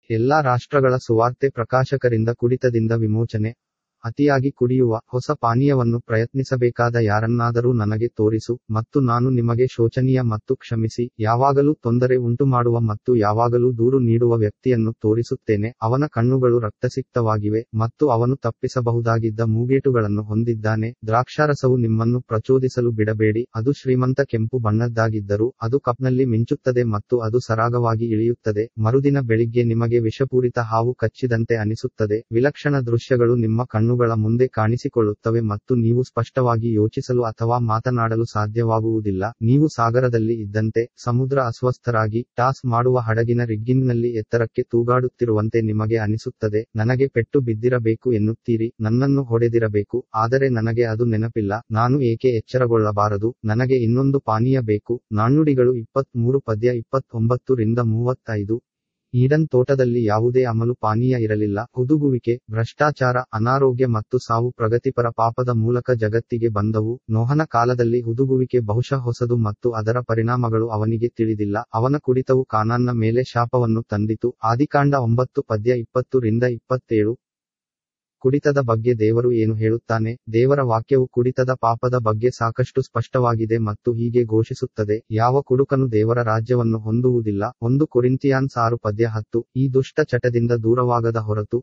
ಎಲ್ಲಾ ರಾಷ್ಟ್ರಗಳ ಸುವಾರ್ತೆ ಪ್ರಕಾಶಕರಿಂದ ಕುಡಿತದಿಂದ ವಿಮೋಚನೆ ಅತಿಯಾಗಿ ಕುಡಿಯುವ ಹೊಸ ಪಾನೀಯವನ್ನು ಪ್ರಯತ್ನಿಸಬೇಕಾದ ಯಾರನ್ನಾದರೂ ನನಗೆ ತೋರಿಸು ಮತ್ತು ನಾನು ನಿಮಗೆ ಶೋಚನೀಯ ಮತ್ತು ಕ್ಷಮಿಸಿ ಯಾವಾಗಲೂ ತೊಂದರೆ ಉಂಟುಮಾಡುವ ಮತ್ತು ಯಾವಾಗಲೂ ದೂರು ನೀಡುವ ವ್ಯಕ್ತಿಯನ್ನು ತೋರಿಸುತ್ತೇನೆ ಅವನ ಕಣ್ಣುಗಳು ರಕ್ತಸಿಕ್ತವಾಗಿವೆ ಮತ್ತು ಅವನು ತಪ್ಪಿಸಬಹುದಾಗಿದ್ದ ಮೂಗೇಟುಗಳನ್ನು ಹೊಂದಿದ್ದಾನೆ ದ್ರಾಕ್ಷಾರಸವು ನಿಮ್ಮನ್ನು ಪ್ರಚೋದಿಸಲು ಬಿಡಬೇಡಿ ಅದು ಶ್ರೀಮಂತ ಕೆಂಪು ಬಣ್ಣದ್ದಾಗಿದ್ದರೂ ಅದು ಕಪ್ನಲ್ಲಿ ಮಿಂಚುತ್ತದೆ ಮತ್ತು ಅದು ಸರಾಗವಾಗಿ ಇಳಿಯುತ್ತದೆ ಮರುದಿನ ಬೆಳಿಗ್ಗೆ ನಿಮಗೆ ವಿಷಪೂರಿತ ಹಾವು ಕಚ್ಚಿದಂತೆ ಅನಿಸುತ್ತದೆ ವಿಲಕ್ಷಣ ದೃಶ್ಯಗಳು ನಿಮ್ಮ ಕಣ್ಣುಗಳ ಮುಂದೆ ಕಾಣಿಸಿಕೊಳ್ಳುತ್ತವೆ ಮತ್ತು ನೀವು ಸ್ಪಷ್ಟವಾಗಿ ಯೋಚಿಸಲು ಅಥವಾ ಮಾತನಾಡಲು ಸಾಧ್ಯವಾಗುವುದಿಲ್ಲ ನೀವು ಸಾಗರದಲ್ಲಿ ಇದ್ದಂತೆ ಸಮುದ್ರ ಅಸ್ವಸ್ಥರಾಗಿ ಟಾಸ್ ಮಾಡುವ ಹಡಗಿನ ರಿಗ್ಗಿಂಗ್ನಲ್ಲಿ ಎತ್ತರಕ್ಕೆ ತೂಗಾಡುತ್ತಿರುವಂತೆ ನಿಮಗೆ ಅನಿಸುತ್ತದೆ ನನಗೆ ಪೆಟ್ಟು ಬಿದ್ದಿರಬೇಕು ಎನ್ನುತ್ತೀರಿ ನನ್ನನ್ನು ಹೊಡೆದಿರಬೇಕು ಆದರೆ ನನಗೆ ಅದು ನೆನಪಿಲ್ಲ ನಾನು ಏಕೆ ಎಚ್ಚರಗೊಳ್ಳಬಾರದು ನನಗೆ ಇನ್ನೊಂದು ಪಾನೀಯ ಬೇಕು ನಾಣ್ಣುಡಿಗಳು ಇಪ್ಪತ್ಮೂರು ಪದ್ಯ ಇಪ್ಪತ್ತೊಂಬತ್ತು ರಿಂದ ಮೂವತ್ತೈದು ಈಡನ್ ತೋಟದಲ್ಲಿ ಯಾವುದೇ ಅಮಲು ಪಾನೀಯ ಇರಲಿಲ್ಲ ಹುದುಗುವಿಕೆ ಭ್ರಷ್ಟಾಚಾರ ಅನಾರೋಗ್ಯ ಮತ್ತು ಸಾವು ಪ್ರಗತಿಪರ ಪಾಪದ ಮೂಲಕ ಜಗತ್ತಿಗೆ ಬಂದವು ನೋಹನ ಕಾಲದಲ್ಲಿ ಹುದುಗುವಿಕೆ ಬಹುಶಃ ಹೊಸದು ಮತ್ತು ಅದರ ಪರಿಣಾಮಗಳು ಅವನಿಗೆ ತಿಳಿದಿಲ್ಲ ಅವನ ಕುಡಿತವು ಕಾನಾನ್ನ ಮೇಲೆ ಶಾಪವನ್ನು ತಂದಿತು ಆದಿಕಾಂಡ ಒಂಬತ್ತು ಪದ್ಯ ಇಪ್ಪತ್ತು ರಿಂದ ಇಪ್ಪತ್ತೇಳು ಕುಡಿತದ ಬಗ್ಗೆ ದೇವರು ಏನು ಹೇಳುತ್ತಾನೆ ದೇವರ ವಾಕ್ಯವು ಕುಡಿತದ ಪಾಪದ ಬಗ್ಗೆ ಸಾಕಷ್ಟು ಸ್ಪಷ್ಟವಾಗಿದೆ ಮತ್ತು ಹೀಗೆ ಘೋಷಿಸುತ್ತದೆ ಯಾವ ಕುಡುಕನು ದೇವರ ರಾಜ್ಯವನ್ನು ಹೊಂದುವುದಿಲ್ಲ ಒಂದು ಕೊರಿಂತಿಯಾನ್ಸ್ ಆರು ಪದ್ಯ ಹತ್ತು ಈ ದುಷ್ಟ ಚಟದಿಂದ ದೂರವಾಗದ ಹೊರತು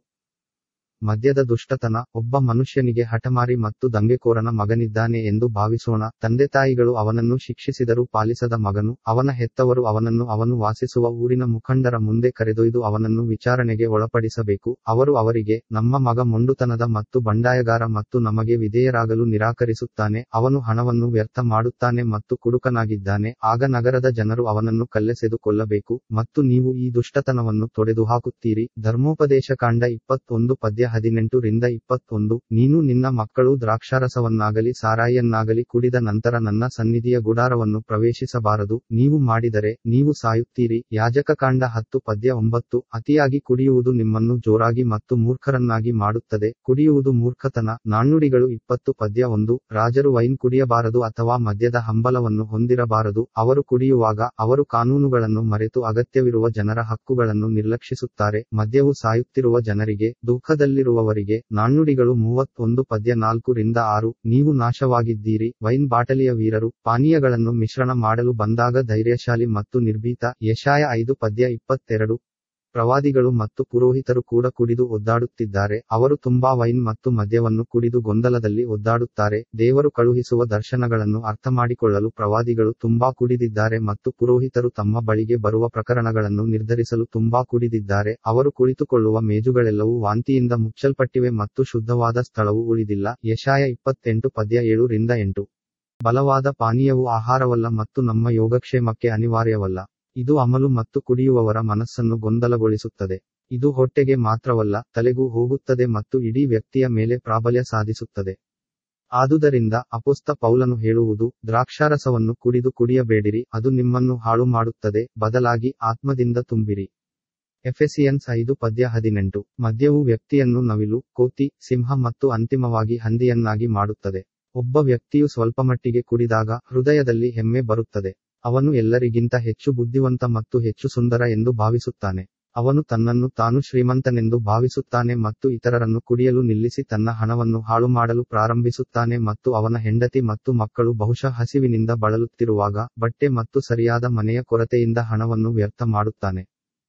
ಮದ್ಯದ ದುಷ್ಟತನ ಒಬ್ಬ ಮನುಷ್ಯನಿಗೆ ಹಠಮಾರಿ ಮತ್ತು ದಂಗೆಕೋರನ ಮಗನಿದ್ದಾನೆ ಎಂದು ಭಾವಿಸೋಣ ತಂದೆತಾಯಿಗಳು ಅವನನ್ನು ಶಿಕ್ಷಿಸಿದರೂ ಪಾಲಿಸದ ಮಗನು ಅವನ ಹೆತ್ತವರು ಅವನನ್ನು ಅವನು ವಾಸಿಸುವ ಊರಿನ ಮುಖಂಡರ ಮುಂದೆ ಕರೆದೊಯ್ದು ಅವನನ್ನು ವಿಚಾರಣೆಗೆ ಒಳಪಡಿಸಬೇಕು ಅವರು ಅವರಿಗೆ ನಮ್ಮ ಮಗ ಮೊಂಡುತನದ ಮತ್ತು ಬಂಡಾಯಗಾರ ಮತ್ತು ನಮಗೆ ವಿಧೇಯರಾಗಲು ನಿರಾಕರಿಸುತ್ತಾನೆ ಅವನು ಹಣವನ್ನು ವ್ಯರ್ಥ ಮಾಡುತ್ತಾನೆ ಮತ್ತು ಕುಡುಕನಾಗಿದ್ದಾನೆ ಆಗ ನಗರದ ಜನರು ಅವನನ್ನು ಕಲ್ಲೆಸೆದು ಕೊಲ್ಲಬೇಕು ಮತ್ತು ನೀವು ಈ ದುಷ್ಟತನವನ್ನು ತೊಡೆದು ಹಾಕುತ್ತೀರಿ ಧರ್ಮೋಪದೇಶ ಕಾಂಡ ಇಪ್ಪತ್ತೊಂದು ಪದ್ಯ ಹದಿನೆಂಟು ರಿಂದ ಇಪ್ಪತ್ತೊಂದು ನೀನು ನಿನ್ನ ಮಕ್ಕಳು ದ್ರಾಕ್ಷಾರಸವನ್ನಾಗಲಿ ಸಾರಾಯಿಯನ್ನಾಗಲಿ ಕುಡಿದ ನಂತರ ನನ್ನ ಸನ್ನಿಧಿಯ ಗುಡಾರವನ್ನು ಪ್ರವೇಶಿಸಬಾರದು ನೀವು ಮಾಡಿದರೆ ನೀವು ಸಾಯುತ್ತೀರಿ ಯಾಜಕ ಕಾಂಡ ಹತ್ತು ಪದ್ಯ ಒಂಬತ್ತು ಅತಿಯಾಗಿ ಕುಡಿಯುವುದು ನಿಮ್ಮನ್ನು ಜೋರಾಗಿ ಮತ್ತು ಮೂರ್ಖರನ್ನಾಗಿ ಮಾಡುತ್ತದೆ ಕುಡಿಯುವುದು ಮೂರ್ಖತನ ನಾಣ್ಣುಡಿಗಳು ಇಪ್ಪತ್ತು ಪದ್ಯ ಒಂದು ರಾಜರು ವೈನ್ ಕುಡಿಯಬಾರದು ಅಥವಾ ಮದ್ಯದ ಹಂಬಲವನ್ನು ಹೊಂದಿರಬಾರದು ಅವರು ಕುಡಿಯುವಾಗ ಅವರು ಕಾನೂನುಗಳನ್ನು ಮರೆತು ಅಗತ್ಯವಿರುವ ಜನರ ಹಕ್ಕುಗಳನ್ನು ನಿರ್ಲಕ್ಷಿಸುತ್ತಾರೆ ಮದ್ಯವು ಸಾಯುತ್ತಿರುವ ಜನರಿಗೆ ದುಃಖದಲ್ಲಿರುವವರಿಗೆ ನಾಣ್ಣುಡಿಗಳು ಮೂವತ್ತೊಂದು ಪದ್ಯ ನಾಲ್ಕು ರಿಂದ ಆರು ನೀವು ನಾಶವಾಗಿದ್ದೀರಿ ವೈನ್ ಬಾಟಲಿಯ ವೀರರು ಪಾನೀಯಗಳನ್ನು ಮಿಶ್ರಣ ಮಾಡಲು ಬಂದಾಗ ಧೈರ್ಯಶಾಲಿ ಮತ್ತು ನಿರ್ಭೀತ ಯಶಾಯ ಐದು ಪದ್ಯ ಇಪ್ಪತ್ತೆರಡು ಪ್ರವಾದಿಗಳು ಮತ್ತು ಪುರೋಹಿತರು ಕೂಡ ಕುಡಿದು ಒದ್ದಾಡುತ್ತಿದ್ದಾರೆ ಅವರು ತುಂಬಾ ವೈನ್ ಮತ್ತು ಮದ್ಯವನ್ನು ಕುಡಿದು ಗೊಂದಲದಲ್ಲಿ ಒದ್ದಾಡುತ್ತಾರೆ ದೇವರು ಕಳುಹಿಸುವ ದರ್ಶನಗಳನ್ನು ಅರ್ಥಮಾಡಿಕೊಳ್ಳಲು ಪ್ರವಾದಿಗಳು ತುಂಬಾ ಕುಡಿದಿದ್ದಾರೆ ಮತ್ತು ಪುರೋಹಿತರು ತಮ್ಮ ಬಳಿಗೆ ಬರುವ ಪ್ರಕರಣಗಳನ್ನು ನಿರ್ಧರಿಸಲು ತುಂಬಾ ಕುಡಿದಿದ್ದಾರೆ ಅವರು ಕುಳಿತುಕೊಳ್ಳುವ ಮೇಜುಗಳೆಲ್ಲವೂ ವಾಂತಿಯಿಂದ ಮುಚ್ಚಲ್ಪಟ್ಟಿವೆ ಮತ್ತು ಶುದ್ಧವಾದ ಸ್ಥಳವು ಉಳಿದಿಲ್ಲ ಯಶಾಯ ಇಪ್ಪತ್ತೆಂಟು ಪದ್ಯ ಏಳು ರಿಂದ ಎಂಟು ಬಲವಾದ ಪಾನೀಯವು ಆಹಾರವಲ್ಲ ಮತ್ತು ನಮ್ಮ ಯೋಗಕ್ಷೇಮಕ್ಕೆ ಅನಿವಾರ್ಯವಲ್ಲ ಇದು ಅಮಲು ಮತ್ತು ಕುಡಿಯುವವರ ಮನಸ್ಸನ್ನು ಗೊಂದಲಗೊಳಿಸುತ್ತದೆ ಇದು ಹೊಟ್ಟೆಗೆ ಮಾತ್ರವಲ್ಲ ತಲೆಗೂ ಹೋಗುತ್ತದೆ ಮತ್ತು ಇಡೀ ವ್ಯಕ್ತಿಯ ಮೇಲೆ ಪ್ರಾಬಲ್ಯ ಸಾಧಿಸುತ್ತದೆ ಆದುದರಿಂದ ಅಪೊಸ್ತ ಪೌಲನು ಹೇಳುವುದು ದ್ರಾಕ್ಷಾರಸವನ್ನು ಕುಡಿದು ಕುಡಿಯಬೇಡಿರಿ ಅದು ನಿಮ್ಮನ್ನು ಹಾಳು ಮಾಡುತ್ತದೆ ಬದಲಾಗಿ ಆತ್ಮದಿಂದ ತುಂಬಿರಿ ಎಫೆಸಿಯನ್ಸ್ ಐದು ಪದ್ಯ ಹದಿನೆಂಟು ಮದ್ಯವು ವ್ಯಕ್ತಿಯನ್ನು ನವಿಲು ಕೋತಿ ಸಿಂಹ ಮತ್ತು ಅಂತಿಮವಾಗಿ ಹಂದಿಯನ್ನಾಗಿ ಮಾಡುತ್ತದೆ ಒಬ್ಬ ವ್ಯಕ್ತಿಯು ಸ್ವಲ್ಪಮಟ್ಟಿಗೆ ಕುಡಿದಾಗ ಹೃದಯದಲ್ಲಿ ಹೆಮ್ಮೆ ಬರುತ್ತದೆ ಅವನು ಎಲ್ಲರಿಗಿಂತ ಹೆಚ್ಚು ಬುದ್ಧಿವಂತ ಮತ್ತು ಹೆಚ್ಚು ಸುಂದರ ಎಂದು ಭಾವಿಸುತ್ತಾನೆ ಅವನು ತನ್ನನ್ನು ತಾನು ಶ್ರೀಮಂತನೆಂದು ಭಾವಿಸುತ್ತಾನೆ ಮತ್ತು ಇತರರನ್ನು ಕುಡಿಯಲು ನಿಲ್ಲಿಸಿ ತನ್ನ ಹಣವನ್ನು ಹಾಳು ಮಾಡಲು ಪ್ರಾರಂಭಿಸುತ್ತಾನೆ ಮತ್ತು ಅವನ ಹೆಂಡತಿ ಮತ್ತು ಮಕ್ಕಳು ಬಹುಶಃ ಹಸಿವಿನಿಂದ ಬಳಲುತ್ತಿರುವಾಗ ಬಟ್ಟೆ ಮತ್ತು ಸರಿಯಾದ ಮನೆಯ ಕೊರತೆಯಿಂದ ಹಣವನ್ನು ವ್ಯರ್ಥ ಮಾಡುತ್ತಾನೆ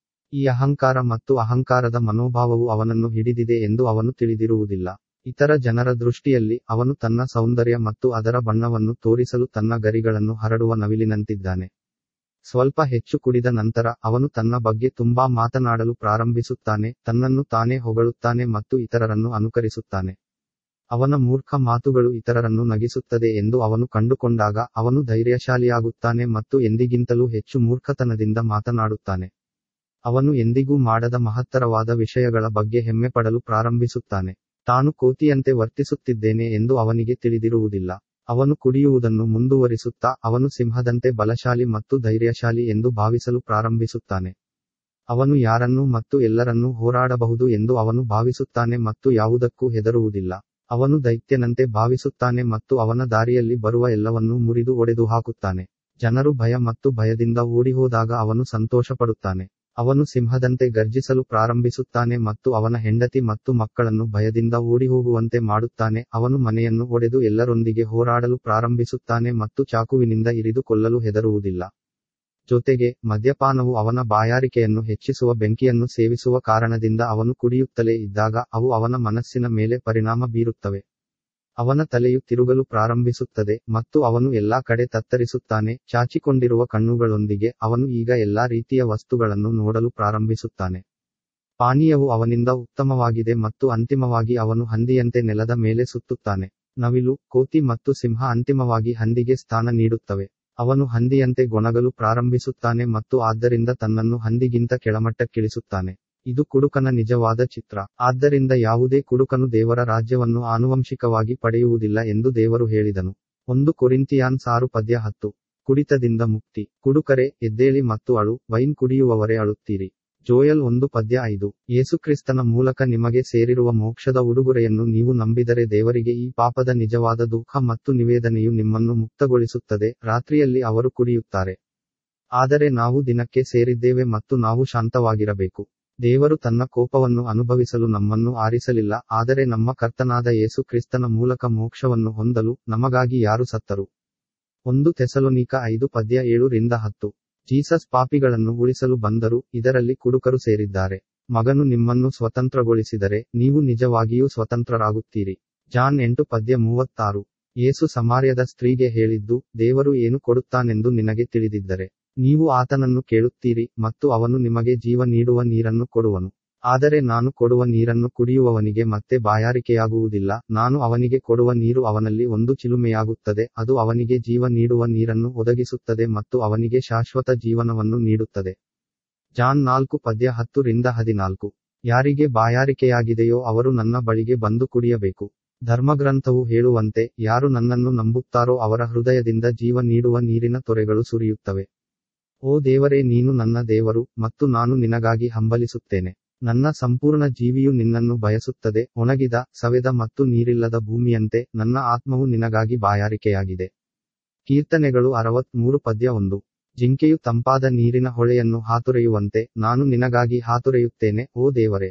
ಈ ಅಹಂಕಾರ ಮತ್ತು ಅಹಂಕಾರದ ಮನೋಭಾವವು ಅವನನ್ನು ಹಿಡಿದಿದೆ ಎಂದು ಅವನು ತಿಳಿದಿರುವುದಿಲ್ಲ ಇತರ ಜನರ ದೃಷ್ಟಿಯಲ್ಲಿ ಅವನು ತನ್ನ ಸೌಂದರ್ಯ ಮತ್ತು ಅದರ ಬಣ್ಣವನ್ನು ತೋರಿಸಲು ತನ್ನ ಗರಿಗಳನ್ನು ಹರಡುವ ನವಿಲಿನಂತಿದ್ದಾನೆ ಸ್ವಲ್ಪ ಹೆಚ್ಚು ಕುಡಿದ ನಂತರ ಅವನು ತನ್ನ ಬಗ್ಗೆ ತುಂಬಾ ಮಾತನಾಡಲು ಪ್ರಾರಂಭಿಸುತ್ತಾನೆ ತನ್ನನ್ನು ತಾನೇ ಹೊಗಳುತ್ತಾನೆ ಮತ್ತು ಇತರರನ್ನು ಅನುಕರಿಸುತ್ತಾನೆ ಅವನ ಮೂರ್ಖ ಮಾತುಗಳು ಇತರರನ್ನು ನಗಿಸುತ್ತದೆ ಎಂದು ಅವನು ಕಂಡುಕೊಂಡಾಗ ಅವನು ಧೈರ್ಯಶಾಲಿಯಾಗುತ್ತಾನೆ ಮತ್ತು ಎಂದಿಗಿಂತಲೂ ಹೆಚ್ಚು ಮೂರ್ಖತನದಿಂದ ಮಾತನಾಡುತ್ತಾನೆ ಅವನು ಎಂದಿಗೂ ಮಾಡದ ಮಹತ್ತರವಾದ ವಿಷಯಗಳ ಬಗ್ಗೆ ಹೆಮ್ಮೆ ಪಡಲು ಪ್ರಾರಂಭಿಸುತ್ತಾನೆ ತಾನು ಕೋತಿಯಂತೆ ವರ್ತಿಸುತ್ತಿದ್ದೇನೆ ಎಂದು ಅವನಿಗೆ ತಿಳಿದಿರುವುದಿಲ್ಲ ಅವನು ಕುಡಿಯುವುದನ್ನು ಮುಂದುವರಿಸುತ್ತಾ ಅವನು ಸಿಂಹದಂತೆ ಬಲಶಾಲಿ ಮತ್ತು ಧೈರ್ಯಶಾಲಿ ಎಂದು ಭಾವಿಸಲು ಪ್ರಾರಂಭಿಸುತ್ತಾನೆ ಅವನು ಯಾರನ್ನೂ ಮತ್ತು ಎಲ್ಲರನ್ನೂ ಹೋರಾಡಬಹುದು ಎಂದು ಅವನು ಭಾವಿಸುತ್ತಾನೆ ಮತ್ತು ಯಾವುದಕ್ಕೂ ಹೆದರುವುದಿಲ್ಲ ಅವನು ದೈತ್ಯನಂತೆ ಭಾವಿಸುತ್ತಾನೆ ಮತ್ತು ಅವನ ದಾರಿಯಲ್ಲಿ ಬರುವ ಎಲ್ಲವನ್ನೂ ಮುರಿದು ಒಡೆದು ಹಾಕುತ್ತಾನೆ ಜನರು ಭಯ ಮತ್ತು ಭಯದಿಂದ ಓಡಿಹೋದಾಗ ಅವನು ಸಂತೋಷಪಡುತ್ತಾನೆ ಅವನು ಸಿಂಹದಂತೆ ಗರ್ಜಿಸಲು ಪ್ರಾರಂಭಿಸುತ್ತಾನೆ ಮತ್ತು ಅವನ ಹೆಂಡತಿ ಮತ್ತು ಮಕ್ಕಳನ್ನು ಭಯದಿಂದ ಓಡಿಹೋಗುವಂತೆ ಮಾಡುತ್ತಾನೆ ಅವನು ಮನೆಯನ್ನು ಒಡೆದು ಎಲ್ಲರೊಂದಿಗೆ ಹೋರಾಡಲು ಪ್ರಾರಂಭಿಸುತ್ತಾನೆ ಮತ್ತು ಚಾಕುವಿನಿಂದ ಇರಿದು ಕೊಲ್ಲಲು ಹೆದರುವುದಿಲ್ಲ ಜೊತೆಗೆ ಮದ್ಯಪಾನವು ಅವನ ಬಾಯಾರಿಕೆಯನ್ನು ಹೆಚ್ಚಿಸುವ ಬೆಂಕಿಯನ್ನು ಸೇವಿಸುವ ಕಾರಣದಿಂದ ಅವನು ಕುಡಿಯುತ್ತಲೇ ಇದ್ದಾಗ ಅವು ಅವನ ಮನಸ್ಸಿನ ಮೇಲೆ ಪರಿಣಾಮ ಬೀರುತ್ತವೆ ಅವನ ತಲೆಯು ತಿರುಗಲು ಪ್ರಾರಂಭಿಸುತ್ತದೆ ಮತ್ತು ಅವನು ಎಲ್ಲಾ ಕಡೆ ತತ್ತರಿಸುತ್ತಾನೆ ಚಾಚಿಕೊಂಡಿರುವ ಕಣ್ಣುಗಳೊಂದಿಗೆ ಅವನು ಈಗ ಎಲ್ಲಾ ರೀತಿಯ ವಸ್ತುಗಳನ್ನು ನೋಡಲು ಪ್ರಾರಂಭಿಸುತ್ತಾನೆ ಪಾನೀಯವು ಅವನಿಂದ ಉತ್ತಮವಾಗಿದೆ ಮತ್ತು ಅಂತಿಮವಾಗಿ ಅವನು ಹಂದಿಯಂತೆ ನೆಲದ ಮೇಲೆ ಸುತ್ತುತ್ತಾನೆ ನವಿಲು ಕೋತಿ ಮತ್ತು ಸಿಂಹ ಅಂತಿಮವಾಗಿ ಹಂದಿಗೆ ಸ್ಥಾನ ನೀಡುತ್ತವೆ ಅವನು ಹಂದಿಯಂತೆ ಗೊಣಗಲು ಪ್ರಾರಂಭಿಸುತ್ತಾನೆ ಮತ್ತು ಆದ್ದರಿಂದ ತನ್ನನ್ನು ಹಂದಿಗಿಂತ ಕೆಳಮಟ್ಟಕ್ಕಿಳಿಸುತ್ತಾನೆ ಇದು ಕುಡುಕನ ನಿಜವಾದ ಚಿತ್ರ ಆದ್ದರಿಂದ ಯಾವುದೇ ಕುಡುಕನು ದೇವರ ರಾಜ್ಯವನ್ನು ಆನುವಂಶಿಕವಾಗಿ ಪಡೆಯುವುದಿಲ್ಲ ಎಂದು ದೇವರು ಹೇಳಿದನು ಒಂದು ಕೊರಿಂತಿಯಾನ್ ಸಾರು ಪದ್ಯ ಹತ್ತು ಕುಡಿತದಿಂದ ಮುಕ್ತಿ ಕುಡುಕರೆ ಎದ್ದೇಳಿ ಮತ್ತು ಅಳು ವೈನ್ ಕುಡಿಯುವವರೇ ಅಳುತ್ತೀರಿ ಜೋಯಲ್ ಒಂದು ಪದ್ಯ ಐದು ಯೇಸುಕ್ರಿಸ್ತನ ಮೂಲಕ ನಿಮಗೆ ಸೇರಿರುವ ಮೋಕ್ಷದ ಉಡುಗೊರೆಯನ್ನು ನೀವು ನಂಬಿದರೆ ದೇವರಿಗೆ ಈ ಪಾಪದ ನಿಜವಾದ ದುಃಖ ಮತ್ತು ನಿವೇದನೆಯು ನಿಮ್ಮನ್ನು ಮುಕ್ತಗೊಳಿಸುತ್ತದೆ ರಾತ್ರಿಯಲ್ಲಿ ಅವರು ಕುಡಿಯುತ್ತಾರೆ ಆದರೆ ನಾವು ದಿನಕ್ಕೆ ಸೇರಿದ್ದೇವೆ ಮತ್ತು ನಾವು ಶಾಂತವಾಗಿರಬೇಕು ದೇವರು ತನ್ನ ಕೋಪವನ್ನು ಅನುಭವಿಸಲು ನಮ್ಮನ್ನು ಆರಿಸಲಿಲ್ಲ ಆದರೆ ನಮ್ಮ ಕರ್ತನಾದ ಯೇಸು ಕ್ರಿಸ್ತನ ಮೂಲಕ ಮೋಕ್ಷವನ್ನು ಹೊಂದಲು ನಮಗಾಗಿ ಯಾರು ಸತ್ತರು ಒಂದು ತೆಸಲೋನಿಕ ಐದು ಪದ್ಯ ಏಳು ರಿಂದ ಹತ್ತು ಜೀಸಸ್ ಪಾಪಿಗಳನ್ನು ಉಳಿಸಲು ಬಂದರು ಇದರಲ್ಲಿ ಕುಡುಕರು ಸೇರಿದ್ದಾರೆ ಮಗನು ನಿಮ್ಮನ್ನು ಸ್ವತಂತ್ರಗೊಳಿಸಿದರೆ ನೀವು ನಿಜವಾಗಿಯೂ ಸ್ವತಂತ್ರರಾಗುತ್ತೀರಿ ಜಾನ್ ಎಂಟು ಪದ್ಯ ಮೂವತ್ತಾರು ಯೇಸು ಸಮಾರ್ಯದ ಸ್ತ್ರೀಗೆ ಹೇಳಿದ್ದು ದೇವರು ಏನು ಕೊಡುತ್ತಾನೆಂದು ನಿನಗೆ ತಿಳಿದಿದ್ದರೆ ನೀವು ಆತನನ್ನು ಕೇಳುತ್ತೀರಿ ಮತ್ತು ಅವನು ನಿಮಗೆ ಜೀವ ನೀಡುವ ನೀರನ್ನು ಕೊಡುವನು ಆದರೆ ನಾನು ಕೊಡುವ ನೀರನ್ನು ಕುಡಿಯುವವನಿಗೆ ಮತ್ತೆ ಬಾಯಾರಿಕೆಯಾಗುವುದಿಲ್ಲ ನಾನು ಅವನಿಗೆ ಕೊಡುವ ನೀರು ಅವನಲ್ಲಿ ಒಂದು ಚಿಲುಮೆಯಾಗುತ್ತದೆ ಅದು ಅವನಿಗೆ ಜೀವ ನೀಡುವ ನೀರನ್ನು ಒದಗಿಸುತ್ತದೆ ಮತ್ತು ಅವನಿಗೆ ಶಾಶ್ವತ ಜೀವನವನ್ನು ನೀಡುತ್ತದೆ ಜಾನ್ ನಾಲ್ಕು ಪದ್ಯ ಹತ್ತು ರಿಂದ ಹದಿನಾಲ್ಕು ಯಾರಿಗೆ ಬಾಯಾರಿಕೆಯಾಗಿದೆಯೋ ಅವರು ನನ್ನ ಬಳಿಗೆ ಬಂದು ಕುಡಿಯಬೇಕು ಧರ್ಮಗ್ರಂಥವು ಹೇಳುವಂತೆ ಯಾರು ನನ್ನನ್ನು ನಂಬುತ್ತಾರೋ ಅವರ ಹೃದಯದಿಂದ ಜೀವ ನೀಡುವ ನೀರಿನ ತೊರೆಗಳು ಸುರಿಯುತ್ತವೆ ಓ ದೇವರೇ ನೀನು ನನ್ನ ದೇವರು ಮತ್ತು ನಾನು ನಿನಗಾಗಿ ಹಂಬಲಿಸುತ್ತೇನೆ ನನ್ನ ಸಂಪೂರ್ಣ ಜೀವಿಯು ನಿನ್ನನ್ನು ಬಯಸುತ್ತದೆ ಒಣಗಿದ ಸವೆದ ಮತ್ತು ನೀರಿಲ್ಲದ ಭೂಮಿಯಂತೆ ನನ್ನ ಆತ್ಮವು ನಿನಗಾಗಿ ಬಾಯಾರಿಕೆಯಾಗಿದೆ ಕೀರ್ತನೆಗಳು ಅರವತ್ಮೂರು ಪದ್ಯ ಒಂದು ಜಿಂಕೆಯು ತಂಪಾದ ನೀರಿನ ಹೊಳೆಯನ್ನು ಹಾತುರೆಯುವಂತೆ ನಾನು ನಿನಗಾಗಿ ಹಾತುರೆಯುತ್ತೇನೆ ಓ ದೇವರೇ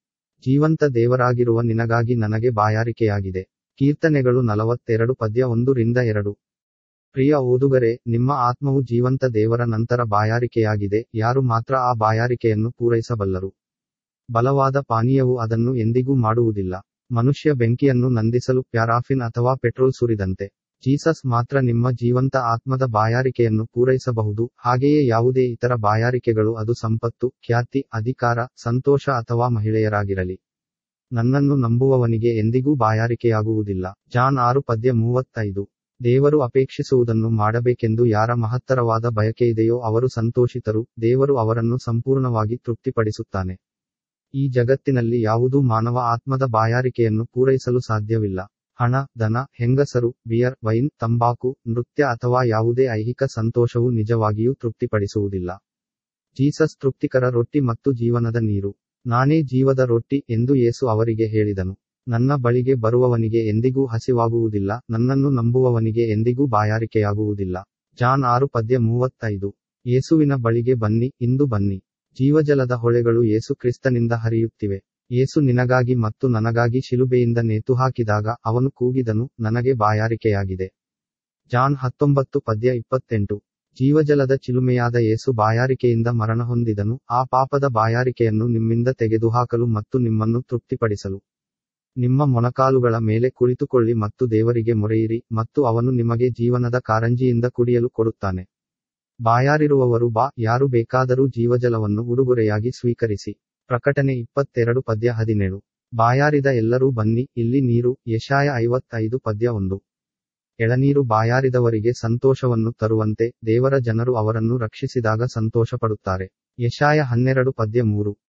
ಜೀವಂತ ದೇವರಾಗಿರುವ ನಿನಗಾಗಿ ನನಗೆ ಬಾಯಾರಿಕೆಯಾಗಿದೆ ಕೀರ್ತನೆಗಳು ನಲವತ್ತೆರಡು ಪದ್ಯ ಒಂದು ರಿಂದ ಎರಡು ಪ್ರಿಯ ಓದುಗರೆ ನಿಮ್ಮ ಆತ್ಮವು ಜೀವಂತ ದೇವರ ನಂತರ ಬಾಯಾರಿಕೆಯಾಗಿದೆ ಯಾರು ಮಾತ್ರ ಆ ಬಾಯಾರಿಕೆಯನ್ನು ಪೂರೈಸಬಲ್ಲರು ಬಲವಾದ ಪಾನೀಯವು ಅದನ್ನು ಎಂದಿಗೂ ಮಾಡುವುದಿಲ್ಲ ಮನುಷ್ಯ ಬೆಂಕಿಯನ್ನು ನಂದಿಸಲು ಪ್ಯಾರಾಫಿನ್ ಅಥವಾ ಪೆಟ್ರೋಲ್ ಸುರಿದಂತೆ ಜೀಸಸ್ ಮಾತ್ರ ನಿಮ್ಮ ಜೀವಂತ ಆತ್ಮದ ಬಾಯಾರಿಕೆಯನ್ನು ಪೂರೈಸಬಹುದು ಹಾಗೆಯೇ ಯಾವುದೇ ಇತರ ಬಾಯಾರಿಕೆಗಳು ಅದು ಸಂಪತ್ತು ಖ್ಯಾತಿ ಅಧಿಕಾರ ಸಂತೋಷ ಅಥವಾ ಮಹಿಳೆಯರಾಗಿರಲಿ ನನ್ನನ್ನು ನಂಬುವವನಿಗೆ ಎಂದಿಗೂ ಬಾಯಾರಿಕೆಯಾಗುವುದಿಲ್ಲ ಜಾನ್ ಆರು ಪದ್ಯ ಮೂವತ್ತೈದು ದೇವರು ಅಪೇಕ್ಷಿಸುವುದನ್ನು ಮಾಡಬೇಕೆಂದು ಯಾರ ಮಹತ್ತರವಾದ ಬಯಕೆಯಿದೆಯೋ ಅವರು ಸಂತೋಷಿತರು ದೇವರು ಅವರನ್ನು ಸಂಪೂರ್ಣವಾಗಿ ತೃಪ್ತಿಪಡಿಸುತ್ತಾನೆ ಈ ಜಗತ್ತಿನಲ್ಲಿ ಯಾವುದೂ ಮಾನವ ಆತ್ಮದ ಬಾಯಾರಿಕೆಯನ್ನು ಪೂರೈಸಲು ಸಾಧ್ಯವಿಲ್ಲ ಹಣ ದನ ಹೆಂಗಸರು ಬಿಯರ್ ವೈನ್ ತಂಬಾಕು ನೃತ್ಯ ಅಥವಾ ಯಾವುದೇ ಐಹಿಕ ಸಂತೋಷವು ನಿಜವಾಗಿಯೂ ತೃಪ್ತಿಪಡಿಸುವುದಿಲ್ಲ ಜೀಸಸ್ ತೃಪ್ತಿಕರ ರೊಟ್ಟಿ ಮತ್ತು ಜೀವನದ ನೀರು ನಾನೇ ಜೀವದ ರೊಟ್ಟಿ ಎಂದು ಯೇಸು ಅವರಿಗೆ ಹೇಳಿದನು ನನ್ನ ಬಳಿಗೆ ಬರುವವನಿಗೆ ಎಂದಿಗೂ ಹಸಿವಾಗುವುದಿಲ್ಲ ನನ್ನನ್ನು ನಂಬುವವನಿಗೆ ಎಂದಿಗೂ ಬಾಯಾರಿಕೆಯಾಗುವುದಿಲ್ಲ ಜಾನ್ ಆರು ಪದ್ಯ ಮೂವತ್ತೈದು ಯೇಸುವಿನ ಬಳಿಗೆ ಬನ್ನಿ ಇಂದು ಬನ್ನಿ ಜೀವಜಲದ ಹೊಳೆಗಳು ಯೇಸು ಕ್ರಿಸ್ತನಿಂದ ಹರಿಯುತ್ತಿವೆ ಯೇಸು ನಿನಗಾಗಿ ಮತ್ತು ನನಗಾಗಿ ಶಿಲುಬೆಯಿಂದ ನೇತುಹಾಕಿದಾಗ ಅವನು ಕೂಗಿದನು ನನಗೆ ಬಾಯಾರಿಕೆಯಾಗಿದೆ ಜಾನ್ ಹತ್ತೊಂಬತ್ತು ಪದ್ಯ ಇಪ್ಪತ್ತೆಂಟು ಜೀವಜಲದ ಚಿಲುಮೆಯಾದ ಯೇಸು ಬಾಯಾರಿಕೆಯಿಂದ ಮರಣ ಹೊಂದಿದನು ಆ ಪಾಪದ ಬಾಯಾರಿಕೆಯನ್ನು ನಿಮ್ಮಿಂದ ತೆಗೆದುಹಾಕಲು ಮತ್ತು ನಿಮ್ಮನ್ನು ತೃಪ್ತಿಪಡಿಸಲು ನಿಮ್ಮ ಮೊಣಕಾಲುಗಳ ಮೇಲೆ ಕುಳಿತುಕೊಳ್ಳಿ ಮತ್ತು ದೇವರಿಗೆ ಮೊರೆಯಿರಿ ಮತ್ತು ಅವನು ನಿಮಗೆ ಜೀವನದ ಕಾರಂಜಿಯಿಂದ ಕುಡಿಯಲು ಕೊಡುತ್ತಾನೆ ಬಾಯಾರಿರುವವರು ಬಾ ಯಾರು ಬೇಕಾದರೂ ಜೀವಜಲವನ್ನು ಉಡುಗೊರೆಯಾಗಿ ಸ್ವೀಕರಿಸಿ ಪ್ರಕಟಣೆ ಇಪ್ಪತ್ತೆರಡು ಪದ್ಯ ಹದಿನೇಳು ಬಾಯಾರಿದ ಎಲ್ಲರೂ ಬನ್ನಿ ಇಲ್ಲಿ ನೀರು ಯಶಾಯ ಐವತ್ತೈದು ಪದ್ಯ ಒಂದು ಎಳನೀರು ಬಾಯಾರಿದವರಿಗೆ ಸಂತೋಷವನ್ನು ತರುವಂತೆ ದೇವರ ಜನರು ಅವರನ್ನು ರಕ್ಷಿಸಿದಾಗ ಸಂತೋಷಪಡುತ್ತಾರೆ ಯಶಾಯ ಹನ್ನೆರಡು ಪದ್ಯ ಮೂರು